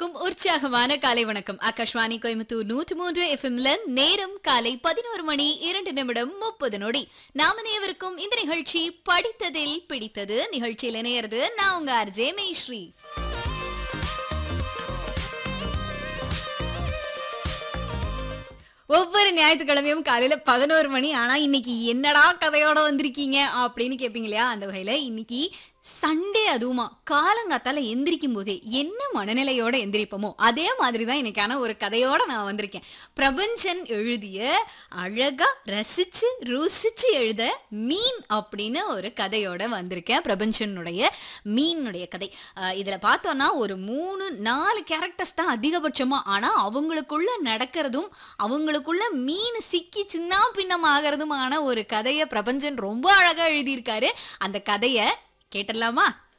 அனைவருக்கும் உற்சாகமான காலை வணக்கம் ஆகாஷ்வாணி கோயம்புத்தூர் நூற்று மூன்று எஃப்எம்ல நேரம் காலை பதினோரு மணி இரண்டு நிமிடம் முப்பது நொடி நாம அனைவருக்கும் இந்த நிகழ்ச்சி படித்ததில் பிடித்தது நிகழ்ச்சியில் இணையறது நான் உங்க ஆர்ஜே மேஸ்ரீ ஒவ்வொரு ஞாயிற்றுக்கிழமையும் காலையில பதினோரு மணி ஆனா இன்னைக்கு என்னடா கதையோட வந்திருக்கீங்க அப்படின்னு கேப்பீங்க இல்லையா அந்த வகையில இன்னைக்கு சண்டே அதுவுமா காலங்காத்தால எந்திரிக்கும் போதே என்ன மனநிலையோட எந்திரிப்போமோ அதே மாதிரி தான் இன்னைக்கான ஒரு கதையோட நான் வந்திருக்கேன் பிரபஞ்சன் எழுதிய அழகா ரசிச்சு ருசிச்சு எழுத மீன் அப்படின்னு ஒரு கதையோட வந்திருக்கேன் பிரபஞ்சனுடைய மீனுடைய கதை அஹ் இதுல பார்த்தோம்னா ஒரு மூணு நாலு கேரக்டர்ஸ் தான் அதிகபட்சமா ஆனா அவங்களுக்குள்ள நடக்கிறதும் அவங்களுக்குள்ள மீன் சிக்கி சின்ன பின்னம் ஆகிறதுமான ஒரு கதையை பிரபஞ்சன் ரொம்ப அழகா எழுதியிருக்காரு அந்த கதையை கேட்டுடலாமா